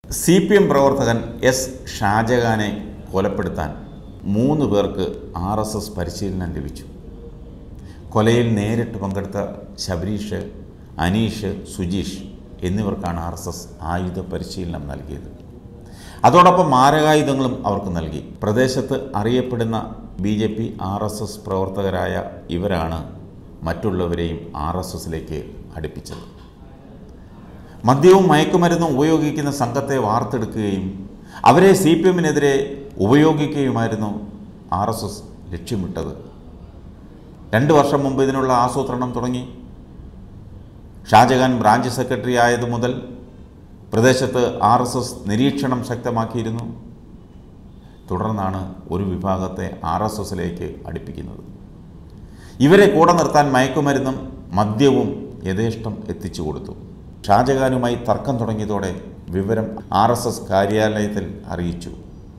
C P M പ്രവർത്തകൻ S ഷാജഹാനെ കൊലപ്പെടുത്താൻ മൂന്ന് പേർക്ക് ആർ എസ് എസ് പരിശീലനം ലഭിച്ചു കൊലയിൽ നേരിട്ട് പങ്കെടുത്ത ശബരീഷ് അനീഷ് സുജീഷ് എന്നിവർക്കാണ് ആർ എസ് എസ് ആയുധ പരിശീലനം നൽകിയത് അതോടൊപ്പം മാരകായുധങ്ങളും അവർക്ക് നൽകി പ്രദേശത്ത് അറിയപ്പെടുന്ന B J P R S S പ്രവർത്തകരായ ഇവരാണ് മറ്റുള്ളവരെയും ആർ എസ് എസിലേക്ക് അടുപ്പിച്ചത് മദ്യവും മയക്കുമരുന്നും ഉപയോഗിക്കുന്ന സംഘത്തെ വാർത്തെടുക്കുകയും അവരെ സി പി എമ്മിനെതിരെ ഉപയോഗിക്കുകയുമായിരുന്നു ആർ എസ് എസ് ലക്ഷ്യമിട്ടത് രണ്ട് വർഷം മുമ്പ് ഇതിനുള്ള ആസൂത്രണം തുടങ്ങി ഷാജഹാൻ ബ്രാഞ്ച് സെക്രട്ടറി ആയത് മുതൽ പ്രദേശത്ത് ആർ എസ് എസ് നിരീക്ഷണം ശക്തമാക്കിയിരുന്നു തുടർന്നാണ് ഒരു വിഭാഗത്തെ ആർ എസ് എസിലേക്ക് അടുപ്പിക്കുന്നത് ഇവരെ കൂടെ നിർത്താൻ മയക്കുമരുന്നും മദ്യവും യഥേഷ്ടം എത്തിച്ചു കൊടുത്തു ഷാജഹാനുമായി തർക്കം തുടങ്ങിയതോടെ വിവരം ആർ എസ് എസ് കാര്യാലയത്തിൽ അറിയിച്ചു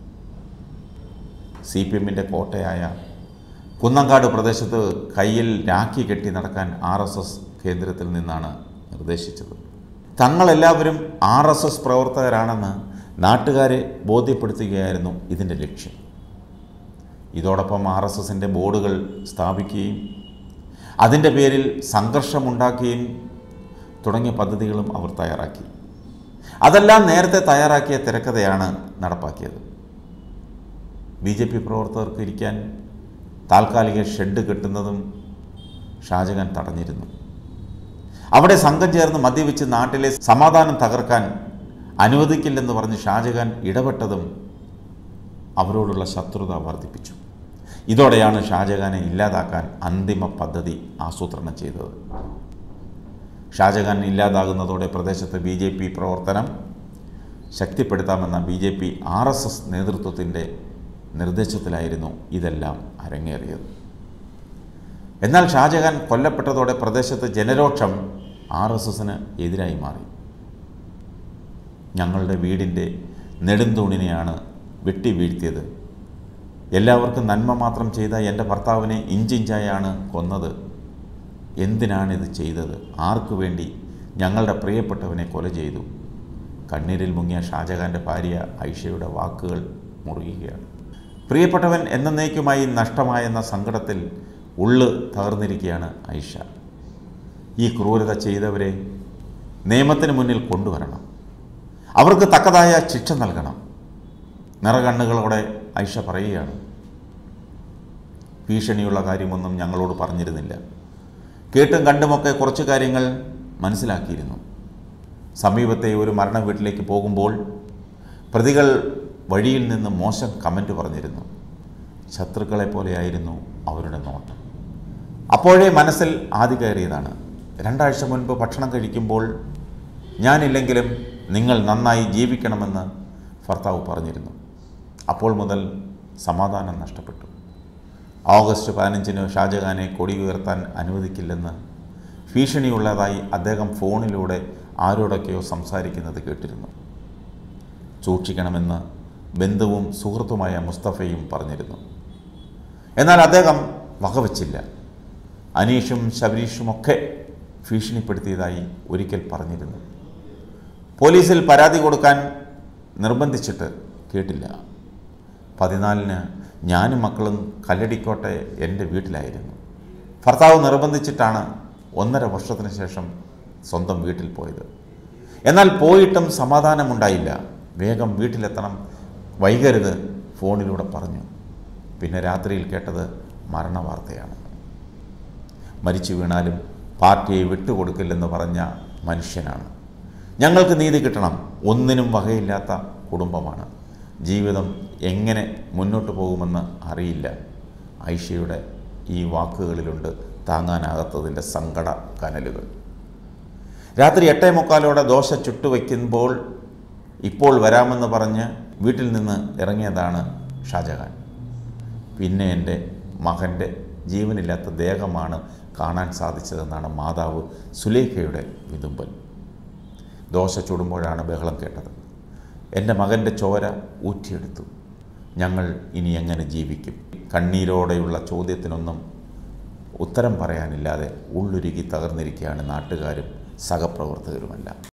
സി പി എമ്മിൻ്റെ കോട്ടയായ കുന്നങ്കാട് പ്രദേശത്ത് കയ്യിൽ രാഖി കെട്ടി നടക്കാൻ ആർ എസ് എസ് കേന്ദ്രത്തിൽ നിന്നാണ് നിർദ്ദേശിച്ചത് തങ്ങളെല്ലാവരും ആർ എസ് എസ് പ്രവർത്തകരാണെന്ന് നാട്ടുകാരെ ബോധ്യപ്പെടുത്തുകയായിരുന്നു ഇതിൻ്റെ ലക്ഷ്യം ഇതോടൊപ്പം ആർ എസ് എസിൻ്റെ ബോർഡുകൾ സ്ഥാപിക്കുകയും അതിൻ്റെ പേരിൽ സംഘർഷമുണ്ടാക്കുകയും തുടങ്ങിയ പദ്ധതികളും അവർ തയ്യാറാക്കി അതെല്ലാം നേരത്തെ തയ്യാറാക്കിയ തിരക്കഥയാണ് നടപ്പാക്കിയത് ബി ജെ പി പ്രവർത്തകർക്ക് ഇരിക്കാൻ താൽക്കാലിക ഷെഡ് കെട്ടുന്നതും ഷാജഹാൻ തടഞ്ഞിരുന്നു അവിടെ സംഘം ചേർന്ന് മദ്യപിച്ച് നാട്ടിലെ സമാധാനം തകർക്കാൻ അനുവദിക്കില്ലെന്ന് പറഞ്ഞ് ഷാജഹാൻ ഇടപെട്ടതും അവരോടുള്ള ശത്രുത വർദ്ധിപ്പിച്ചു ഇതോടെയാണ് ഷാജഹാനെ ഇല്ലാതാക്കാൻ അന്തിമ പദ്ധതി ആസൂത്രണം ചെയ്തത് ഷാജഹാൻ ഇല്ലാതാകുന്നതോടെ പ്രദേശത്ത് ബി ജെ പി പ്രവർത്തനം ശക്തിപ്പെടുത്താമെന്ന B J P R S S നേതൃത്വത്തിൻ്റെ നിർദ്ദേശത്തിലായിരുന്നു ഇതെല്ലാം അരങ്ങേറിയത് എന്നാൽ ഷാജഹാൻ കൊല്ലപ്പെട്ടതോടെ പ്രദേശത്ത് ജനരോക്ഷം ആർ എസ് എസിന് എതിരായി മാറി ഞങ്ങളുടെ വീടിൻ്റെ നെടുന്തൂണിനെയാണ് വെട്ടി വീഴ്ത്തിയത് എല്ലാവർക്കും നന്മ മാത്രം ചെയ്ത എൻ്റെ ഭർത്താവിനെ ഇഞ്ചിഞ്ചായാണ് കൊന്നത് എന്തിനാണിത് ചെയ്തത് ആർക്കു വേണ്ടി ഞങ്ങളുടെ പ്രിയപ്പെട്ടവനെ കൊല ചെയ്തു കണ്ണീരിൽ മുങ്ങിയ ഷാജഹാൻ്റെ ഭാര്യ ഐഷയുടെ വാക്കുകൾ മുറുകുകയാണ് പ്രിയപ്പെട്ടവൻ എന്നേക്കുമായി നഷ്ടമായെന്ന സങ്കടത്തിൽ ഉള്ള് തകർന്നിരിക്കുകയാണ് ഐഷ ഈ ക്രൂരത ചെയ്തവരെ നിയമത്തിന് മുന്നിൽ കൊണ്ടുവരണം അവർക്ക് തക്കതായ ശിക്ഷ നൽകണം നിറകണ്ണുകളോടെ ഐഷ പറയുകയാണ് ഭീഷണിയുള്ള കാര്യമൊന്നും ഞങ്ങളോട് പറഞ്ഞിരുന്നില്ല കേട്ടും കണ്ടുമൊക്കെ കുറച്ച് കാര്യങ്ങൾ മനസ്സിലാക്കിയിരുന്നു സമീപത്തെ ഒരു മരണ വീട്ടിലേക്ക് പോകുമ്പോൾ പ്രതികൾ വഴിയിൽ നിന്ന് മോശം കമൻറ്റ് പറഞ്ഞിരുന്നു ശത്രുക്കളെ പോലെയായിരുന്നു അവരുടെ നോട്ടം അപ്പോഴേ മനസ്സിൽ ആദ്യ കയറിയതാണ് രണ്ടാഴ്ച മുൻപ് ഭക്ഷണം കഴിക്കുമ്പോൾ ഞാനില്ലെങ്കിലും നിങ്ങൾ നന്നായി ജീവിക്കണമെന്ന് ഭർത്താവ് പറഞ്ഞിരുന്നു അപ്പോൾ മുതൽ സമാധാനം നഷ്ടപ്പെട്ടു ഓഗസ്റ്റ് പതിനഞ്ചിന് ഷാജഹാനെ കൊടി ഉയർത്താൻ അനുവദിക്കില്ലെന്ന് ഭീഷണിയുള്ളതായി അദ്ദേഹം ഫോണിലൂടെ ആരോടൊക്കെയോ സംസാരിക്കുന്നത് കേട്ടിരുന്നു സൂക്ഷിക്കണമെന്ന് ബന്ധുവും സുഹൃത്തുമായ മുസ്തഫയും പറഞ്ഞിരുന്നു എന്നാൽ അദ്ദേഹം വകവച്ചില്ല അനീഷും ശബരീഷുമൊക്കെ ഭീഷണിപ്പെടുത്തിയതായി ഒരിക്കൽ പറഞ്ഞിരുന്നു പോലീസിൽ പരാതി കൊടുക്കാൻ നിർബന്ധിച്ചിട്ട് കേട്ടില്ല പതിനാലിന് ഞാനും മക്കളും കല്ലടിക്കോട്ടെ എൻ്റെ വീട്ടിലായിരുന്നു ഭർത്താവ് നിർബന്ധിച്ചിട്ടാണ് ഒന്നര വർഷത്തിന് ശേഷം സ്വന്തം വീട്ടിൽ പോയത് എന്നാൽ പോയിട്ടും സമാധാനമുണ്ടായില്ല വേഗം വീട്ടിലെത്തണം വൈകരുത് ഫോണിലൂടെ പറഞ്ഞു പിന്നെ രാത്രിയിൽ കേട്ടത് മരണവാർത്തയാണ് മരിച്ചു വീണാലും പാർട്ടിയെ വിട്ടുകൊടുക്കില്ലെന്ന് പറഞ്ഞ മനുഷ്യനാണ് ഞങ്ങൾക്ക് നീതി കിട്ടണം ഒന്നിനും വകയില്ലാത്ത കുടുംബമാണ് ജീവിതം എങ്ങനെ മുന്നോട്ട് പോകുമെന്ന് അറിയില്ല ഐഷയുടെ ഈ വാക്കുകളിലുണ്ട് താങ്ങാനാകാത്തതിൻ്റെ സങ്കട കനലുകൾ രാത്രി എട്ടേ മുക്കാലോടെ ദോശ ചുട്ടുവയ്ക്കുമ്പോൾ ഇപ്പോൾ വരാമെന്ന് പറഞ്ഞ് വീട്ടിൽ നിന്ന് ഇറങ്ങിയതാണ് ഷാജഹാൻ പിന്നെ എൻ്റെ മകൻ്റെ ജീവനില്ലാത്ത ദേഹമാണ് കാണാൻ സാധിച്ചതെന്നാണ് മാതാവ് സുലേഖയുടെ വിതുമ്പൽ ദോശ ചുടുമ്പോഴാണ് ബഹളം കേട്ടത് എൻ്റെ മകൻ്റെ ചോര ഊറ്റിയെടുത്തു ഞങ്ങൾ ഇനി എങ്ങനെ ജീവിക്കും കണ്ണീരോടെയുള്ള ചോദ്യത്തിനൊന്നും ഉത്തരം പറയാനില്ലാതെ ഉള്ളുരുകി തകർന്നിരിക്കുകയാണ് നാട്ടുകാരും സഹപ്രവർത്തകരുമെല്ലാം